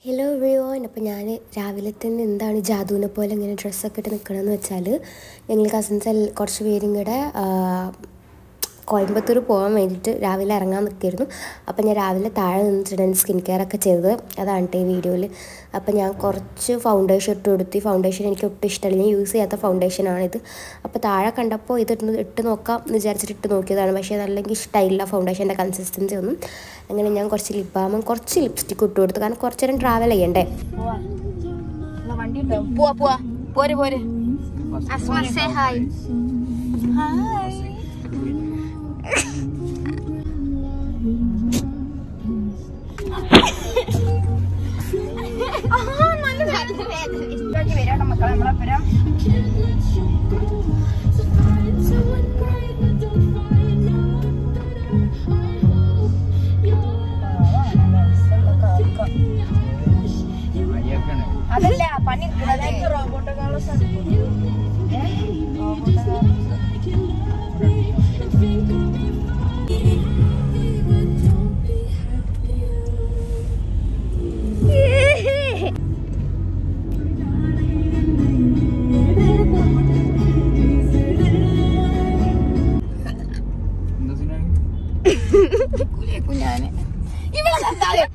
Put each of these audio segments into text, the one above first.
Hello everyone അപ്പോൾ ഞാൻ രാവിലെ തന്നെ എന്താണ് ജാദുവിനെ പോലെ ഇങ്ങനെ ഡ്രസ്സൊക്കെ ഇട്ട് നിൽക്കണമെന്ന് വെച്ചാൽ ഞങ്ങൾ കസിൻസ് എല്ലാം കുറച്ച് പേരും കൂടെ ആ, കോയമ്പത്തൂർ പോകാൻ വേണ്ടിയിട്ട് രാവിലെ ഇറങ്ങാൻ നിൽക്കായിരുന്നു അപ്പോൾ ഞാൻ രാവിലെ താഴെ നിന്നിട്ടാണ് സ്കിൻ കെയർ ഒക്കെ ചെയ്തത് അതാണ് കേട്ടോ ഈ വീഡിയോയിൽ അപ്പോൾ ഞാൻ കുറച്ച് ഫൗണ്ടേഷൻ ഇട്ട് കൊടുത്തു ഈ ഫൗണ്ടേഷൻ എനിക്ക് ഒട്ടും ഇഷ്ടമല്ല ഞാൻ യൂസ് ചെയ്യാത്ത ഫൗണ്ടേഷനാണിത് അപ്പോൾ താഴെ കണ്ടപ്പോൾ ഇത് ഇട്ട് ഇട്ട് നോക്കാം എന്ന് വിചാരിച്ചിട്ട് ഇട്ട് നോക്കിയതാണ് പക്ഷേ അതല്ലെങ്കിൽ ഇഷ്ടമായില്ല ഫൗണ്ടേഷൻ്റെ കൺസിസ്റ്റൻസി ഒന്നും അങ്ങനെ ഞാൻ കുറച്ച് ലിപ് ബാമും കുറച്ച് ലിപ്സ്റ്റിക് ഇട്ട് കൊടുത്തു കാരണം കുറച്ച് നേരം ട്രാവൽ ചെയ്യണ്ടേ പോവാ എന്നാ വണ്ടി ഉണ്ടോ പോവാ പോവാ പോരെ പോരെ അസ്മ സേ ഹായ് ഹായ് വരാട്ടോ മക്കളെ നമ്മളെ വരാം അതല്ല പണി റോബോട്ട് കുഞ്ഞാന് ഇവിടെ കണ്ടാല്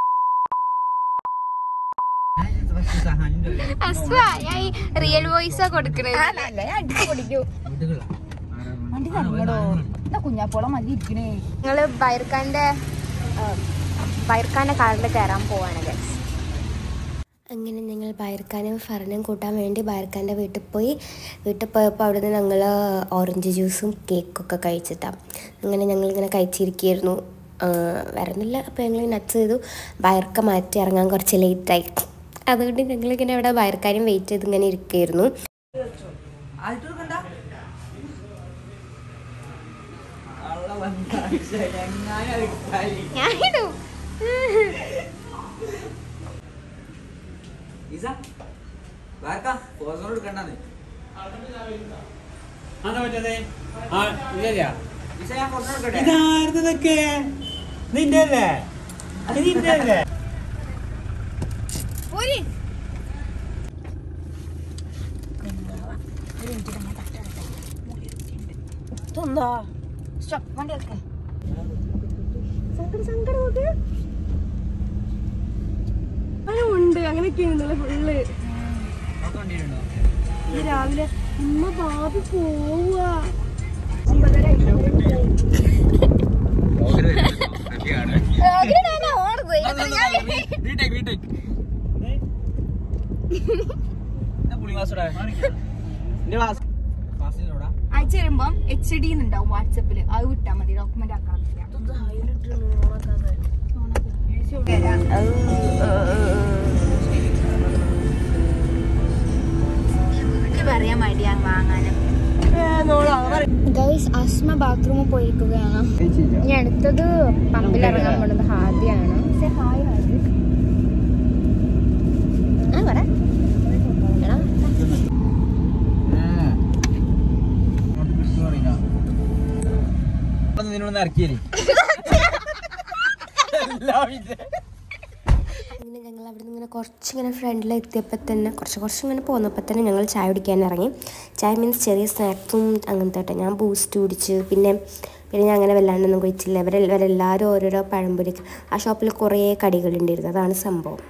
റിയൽ വോയിസാ കൊടുക്കണത് അല്ല ഞാൻ അടിച്ചു പൊടിക്കൂ വണ്ടി തന്നടോ എന്താ കുഞ്ഞാപ്പോളം മതി ഇരിക്കണേ ഞങ്ങള് ബൈർക്കാന്റെ ബൈർക്കാന്റെ കാറിൽ കയറാൻ പോവാണ് guys. അങ്ങനെ ഞങ്ങൾ ബയർക്കാനും ഫറനും കൂട്ടാൻ വേണ്ടി ബയർക്കാൻ്റെ വീട്ടിൽ പോയി വീട്ടിൽ പോയപ്പോൾ അവിടെ നിന്ന് ഞങ്ങൾ ഓറഞ്ച് ജ്യൂസും കേക്കൊക്കെ കഴിച്ചിട്ടാണ് അങ്ങനെ ഞങ്ങളിങ്ങനെ കഴിച്ചിരിക്കുകയായിരുന്നു വേറെ ഒന്നുമില്ല അപ്പോൾ ഞങ്ങൾ നട്ട്സ് ചെയ്തു ബയർക്ക മാറ്റി ഇറങ്ങാൻ കുറച്ച് ലേറ്റായി അതുകൊണ്ട് ഞങ്ങളിങ്ങനെ അവിടെ ബയർക്കാനും വെയിറ്റ് ചെയ്ത് ഇങ്ങനെ ഇരിക്കുകയായിരുന്നു ഞാനിടും അതാ പറ്റതേ ആ ഇല്ല ഇതായിരുന്നതൊക്കെ നിന്റെ അല്ലേ അത് നിന്റെ അല്ലേ ഇതെന്താ സ്റ്റോപ്പ് വണ്ടി എടുക്കേ ഉണ്ട് അങ്ങനെയൊക്കെയാണ് ഫുള്ള് ഇത് രാവിലെ ഉമ്മ ബാബി പോവാ അയച്ചു തരുമ്പം എച്ച് ഡി ഉണ്ടാവും വാട്സപ്പില് അത് വിട്ടാ മതി ഡോക്യുമെന്റ് ആക്കണം പറയാൻ മടിയാ വാങ്ങാനും ഗൈസ് അസ്മ ബാത്റൂമിൽ പോയിരിക്കുകയാണ് ഇനി അടുത്തത് പമ്പിൽ ഇറങ്ങാൻ പോകുന്നത് ഹാദിയാണ് ആ പറ എടാ, നിന്നോട് ഇറക്കിയേ അങ്ങനെ ഞങ്ങൾ അവിടെ നിന്ന് ഇങ്ങനെ കുറച്ചിങ്ങനെ ഫ്രണ്ടിൽ എത്തിയപ്പോൾ തന്നെ കുറച്ച് കുറച്ച് ഇങ്ങനെ പോന്നപ്പോൾ തന്നെ ഞങ്ങൾ ചായ കുടിക്കാൻ ഇറങ്ങി ചായ മീൻസ് ചെറിയ സ്നാക്സും അങ്ങനത്തെ കേട്ടോ ഞാൻ ബൂസ്റ്റ് കുടിച്ച് പിന്നെ പിന്നെ ഞാൻ അങ്ങനെ വല്ലാണ്ടൊന്നും കഴിച്ചില്ല ഇവരെ ഇവരെല്ലാവരും ഓരോരോ പഴംപൊരി ആ ഷോപ്പിൽ കുറേ കടികളുണ്ടായിരുന്നു അതാണ് സംഭവം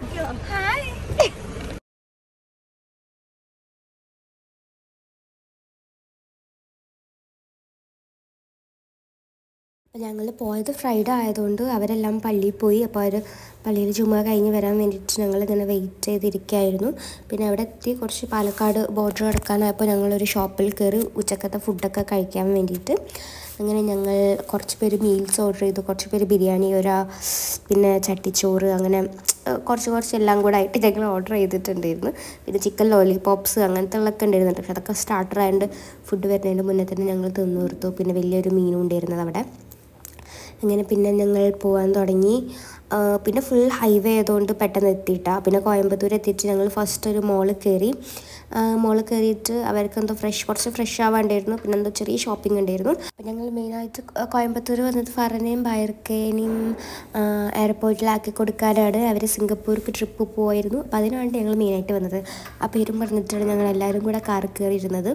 അപ്പോൾ ഞങ്ങൾ പോയത് ഫ്രൈഡേ ആയതുകൊണ്ട് അവരെല്ലാം പള്ളിയിൽ പോയി അപ്പോൾ അവർ പള്ളിയിൽ ചുമ കഴിഞ്ഞ് വരാൻ വേണ്ടിയിട്ട് ഞങ്ങൾ ഇങ്ങനെ വെയിറ്റ് ചെയ്തിരിക്കുകയായിരുന്നു പിന്നെ അവിടെ എത്തി കുറച്ച് പാലക്കാട് ബോർഡർ കിടക്കാനായപ്പോൾ ഞങ്ങളൊരു ഷോപ്പിൽ കയറി ഉച്ചക്കത്തെ ഫുഡൊക്കെ കഴിക്കാൻ വേണ്ടിയിട്ട് അങ്ങനെ ഞങ്ങൾ കുറച്ച് പേര് മീൽസ് ഓർഡർ ചെയ്തു കുറച്ച് പേര് ബിരിയാണി ഒരാ പിന്നെ ചട്ടിച്ചോറ് അങ്ങനെ ഏഹ്, കുറച്ച് കുറച്ച് എല്ലാം കൂടെ ആയിട്ട് ഞങ്ങൾ ഓർഡർ ചെയ്തിട്ടുണ്ടായിരുന്നു പിന്നെ ചിക്കൻ ലോലിപോപ്സ് അങ്ങനത്തെ ഉള്ളതൊക്കെ ഉണ്ടായിരുന്നു പക്ഷെ അതൊക്കെ സ്റ്റാർട്ടർ ആയതുകൊണ്ട് ഫുഡ് വരുന്നതിന് മുന്നേ തന്നെ ഞങ്ങൾ തിന്നു തീർത്തു പിന്നെ വലിയൊരു മീനും ഉണ്ടായിരുന്നത് അവിടെ അങ്ങനെ പിന്നെ ഞങ്ങൾ പോകാൻ തുടങ്ങി ആ, പിന്നെ ഫുൾ ഹൈവേ ആയതുകൊണ്ട് പെട്ടെന്ന് എത്തിയിട്ടാ പിന്നെ കോയമ്പത്തൂർ എത്തിയിട്ട് ഞങ്ങൾ ഫസ്റ്റ് ഒരു മോളിൽ കയറി മോളിൽ കയറിയിട്ട് അവർക്ക് എന്തോ ഫ്രഷ് കുറച്ച് ഫ്രഷ് ആവാണ്ടായിരുന്നു പിന്നെ എന്തോ ചെറിയ ഷോപ്പിംഗ് ഉണ്ടായിരുന്നു അപ്പം ഞങ്ങൾ മെയിനായിട്ട് കോയമ്പത്തൂർ വന്നത് ഫറനെയും ബയർക്കേനെയും എയർപോർട്ടിലാക്കി കൊടുക്കാനാണ് അവർ സിംഗപ്പൂർക്ക് ട്രിപ്പ് പോയിരുന്നു അപ്പോൾ അതിനാണ് ഞങ്ങൾ മെയിനായിട്ട് വന്നത് ആ പേരും പറഞ്ഞിട്ടാണ് ഞങ്ങൾ എല്ലാവരും കൂടെ കാറിൽ കയറിയിരുന്നത്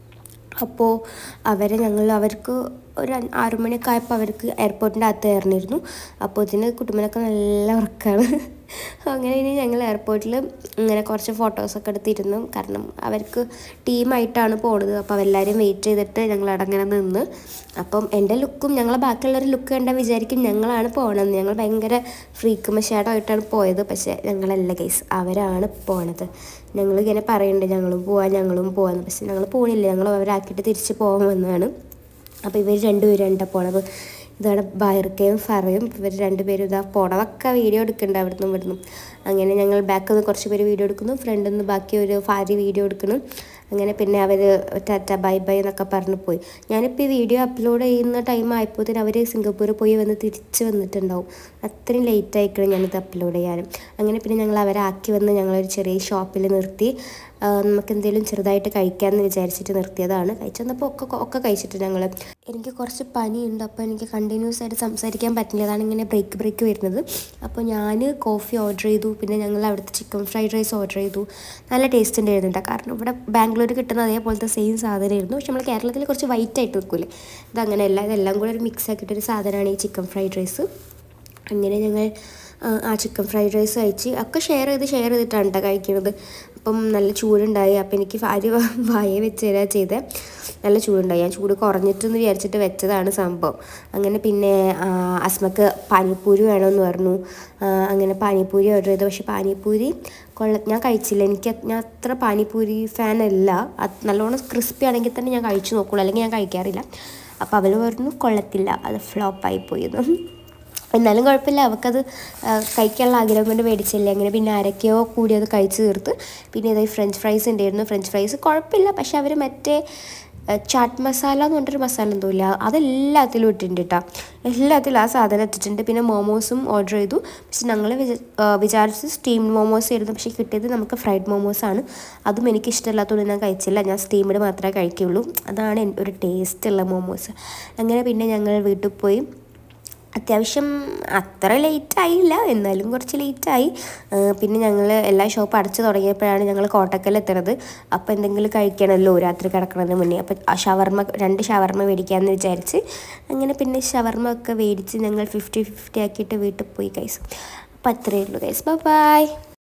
അപ്പോൾ അവരെ ഞങ്ങൾ അവർക്ക് ഒരു അഞ്ച് ആറു മണിയൊക്കെ ആയപ്പോൾ അവർക്ക് എയർപോർട്ടിൻ്റെ അകത്ത് കയറിയിരുന്നു അപ്പോൾ ഇതിന് കുട്ടുമ്പനൊക്കെ നല്ല ഉറക്കമാണ് അങ്ങനെ ഇനി ഞങ്ങൾ എയർപോർട്ടിൽ ഇങ്ങനെ കുറച്ച് ഫോട്ടോസൊക്കെ എടുത്തിരുന്നു കാരണം അവർക്ക് ടീമായിട്ടാണ് പോണത് അപ്പോൾ അവരെല്ലാവരും വെയിറ്റ് ചെയ്തിട്ട് ഞങ്ങൾ അടങ്ങനെ നിന്ന് അപ്പം എൻ്റെ ലുക്കും ഞങ്ങളെ ബാക്കിയുള്ളവരുടെ ലുക്ക് കണ്ടാൽ വിചാരിക്കും ഞങ്ങളാണ് പോകണത് ഞങ്ങൾ ഭയങ്കര ഫ്രീക്ക് മഷാഡായിട്ടാണ് പോയത് പക്ഷേ ഞങ്ങളല്ല കേസ് അവരാണ് പോണത് ഞങ്ങൾ ഇങ്ങനെ പറയുന്നുണ്ട് ഞങ്ങളും പോവാം ഞങ്ങളും പോവാന്ന് പക്ഷെ ഞങ്ങൾ പോണില്ല ഞങ്ങൾ അവരാക്കിയിട്ട് തിരിച്ച് പോകാൻ വന്നതാണ് അപ്പോൾ ഇവർ രണ്ടുപേരും പോണത് ഇതാണ് ബയർക്കയും ഫറയും ഇവർ രണ്ടുപേരും ഇതാ പോണതൊക്കെ വീഡിയോ എടുക്കുന്നുണ്ട് അവിടുന്ന് ഇവിടുന്ന് അങ്ങനെ ഞങ്ങൾ ബാക്കിൽ നിന്ന് കുറച്ച് പേര് വീഡിയോ എടുക്കുന്നു ഫ്രണ്ടിൽ നിന്ന് ബാക്കി ഒരു ഭാര്യ വീഡിയോ എടുക്കുന്നു അങ്ങനെ പിന്നെ അവർ ടാറ്റ ബൈ ബൈ എന്നൊക്കെ പറഞ്ഞ് പോയി ഞാനിപ്പോൾ ഈ വീഡിയോ അപ്ലോഡ് ചെയ്യുന്ന ടൈം ആയപ്പോഴത്തേന് അവർ സിംഗപ്പൂർ പോയി വന്ന് തിരിച്ച് വന്നിട്ടുണ്ടാവും അത്രയും ലേറ്റ് ആയിക്കണം ഞാനിത് അപ്ലോഡ് ചെയ്യാനും അങ്ങനെ പിന്നെ ഞങ്ങൾ അവരെ ആക്കി വന്ന് ഞങ്ങളൊരു ചെറിയ ഷോപ്പിൽ നിർത്തി ആ, നമുക്ക് എന്തെങ്കിലും ചെറുതായിട്ട് കഴിക്കാമെന്ന് വിചാരിച്ചിട്ട് നിർത്തിയതാണ് കഴിച്ചു വന്നപ്പോൾ ഒക്കെ ഒക്കെ കഴിച്ചിട്ട് ഞങ്ങൾ എനിക്ക് കുറച്ച് പനിയുണ്ട് അപ്പോൾ എനിക്ക് കണ്ടിന്യൂസ് ആയിട്ട് സംസാരിക്കാൻ പറ്റില്ല അതാണ് ഇങ്ങനെ ബ്രേക്ക് ബ്രേക്ക് വരുന്നത് അപ്പോൾ ഞാൻ കോഫി ഓർഡർ ചെയ്തു പിന്നെ ഞങ്ങൾ അവിടുത്തെ ചിക്കൻ ഫ്രൈഡ് റൈസ് ഓർഡർ ചെയ്തു നല്ല ടേസ്റ്റ് ഉണ്ടായിരുന്നു കേട്ടോ കാരണം ഇവിടെ ബാംഗ്ലൂർ കിട്ടുന്ന അതേപോലത്തെ സെയിം സാധനമായിരുന്നു പക്ഷെ നമ്മൾ കേരളത്തിൽ കുറച്ച് വൈറ്റ് ആയിട്ട് വെക്കൂലേ ഇതങ്ങനെയല്ല ഇതെല്ലാം കൂടെ ഒരു മിക്സ് ആക്കിയിട്ടൊരു സാധനമാണ് ഈ ചിക്കൻ ഫ്രൈഡ് റൈസ് അങ്ങനെ ഞങ്ങൾ ആ, ആ ചിക്കൻ ഫ്രൈഡ് റൈസ് കഴിച്ച് ഒക്കെ ഷെയർ ചെയ്ത് ഷെയർ ചെയ്തിട്ടാണ് കേട്ടോ കഴിക്കുന്നത് അപ്പം നല്ല ചൂടുണ്ടായി അപ്പം എനിക്ക് ഭാര്യ വായ വെച്ച് തരാ ചെയ്തേ നല്ല ചൂടുണ്ടായി ഞാൻ ചൂട് കുറഞ്ഞിട്ടെന്ന് വിചാരിച്ചിട്ട് വെച്ചതാണ് സംഭവം അങ്ങനെ പിന്നെ ആ, അസ്മക്ക് പാനിപ്പൂരി വേണമെന്ന് പറഞ്ഞു ആ, അങ്ങനെ പാനിപ്പൂരി ഓർഡർ ചെയ്തു പക്ഷെ പാനിപ്പൂരി കൊള്ള ഞാൻ കഴിച്ചില്ല എനിക്ക് അത്- ഞാൻ അത്ര പാനിപ്പൂരി ഫാൻ അല്ല അത് നല്ലോണം ക്രിസ്പി ആണെങ്കിൽ തന്നെ ഞാൻ കഴിച്ചു നോക്കുള്ളൂ അല്ലെങ്കിൽ ഞാൻ കഴിക്കാറില്ല അപ്പോൾ അവൾ പറഞ്ഞു കൊള്ളത്തില്ല അത് ഫ്ലോപ്പായി പോയെന്ന് എന്നാലും കുഴപ്പമില്ല അവൾക്കത് ആ, കഴിക്കാനുള്ള ആഗ്രഹം കൊണ്ട് മേടിച്ചില്ല അങ്ങനെ പിന്നെ ആരൊക്കെയോ കൂടി അത് കഴിച്ച് തീർത്ത് പിന്നെ ഇതായി ഫ്രഞ്ച് ഫ്രൈസ് ഉണ്ടായിരുന്നു ഫ്രഞ്ച് ഫ്രൈസ് കുഴപ്പമില്ല പക്ഷെ അവർ മറ്റേ ആ, ചാറ്റ് മസാല എന്ന് പറഞ്ഞൊരു മസാല എന്തോ ഇല്ല അതെല്ലാത്തിലും ഇട്ടിട്ടുണ്ട് കേട്ടോ എല്ലാത്തിലും ആ സാധനം ഇട്ടിട്ടുണ്ട് പിന്നെ മോമോസും ഓർഡർ ചെയ്തു പക്ഷെ ഞങ്ങൾ വിചാരിച്ച് സ്റ്റീംഡ് മോമോസ് ആയിരുന്നു പക്ഷേ കിട്ടിയത് നമുക്ക് ഫ്രൈഡ് മോമോസാണ് അതും എനിക്ക് ഇഷ്ടമില്ലാത്തതുകൊണ്ട് ഞാൻ കഴിച്ചില്ല ഞാൻ സ്റ്റീംഡ് മാത്രമേ കഴിക്കുകയുള്ളൂ അതാണ് എൻ- ഒരു ടേസ്റ്റുള്ള മോമോസ് അങ്ങനെ പിന്നെ ഞങ്ങൾ വീട്ടിൽ പോയി അത്യാവശ്യം അത്ര ലേറ്റ് ആയില്ല എന്നാലും കുറച്ച് ലേറ്റായി പിന്നെ ഞങ്ങൾ എല്ലാ ഷോപ്പ് അടച്ചു തുടങ്ങിയപ്പോഴാണ് ഞങ്ങൾ കോട്ടക്കൽ എത്തുന്നത് അപ്പോൾ എന്തെങ്കിലും കഴിക്കണമല്ലോ രാത്രി കിടക്കുന്നതിന് മുന്നേ അപ്പോൾ ആ ഷവർമ്മ രണ്ട് ഷവർമ്മ മേടിക്കാമെന്ന് വിചാരിച്ച് അങ്ങനെ പിന്നെ ഷവർമ്മ ഒക്കെ മേടിച്ച് ഞങ്ങൾ ഫിഫ്റ്റി ഫിഫ്റ്റി ആക്കിയിട്ട് വീട്ടിൽ പോയി കൈസ് അപ്പോൾ അത്രയേ ഉള്ളൂ കൈസ് ബൈ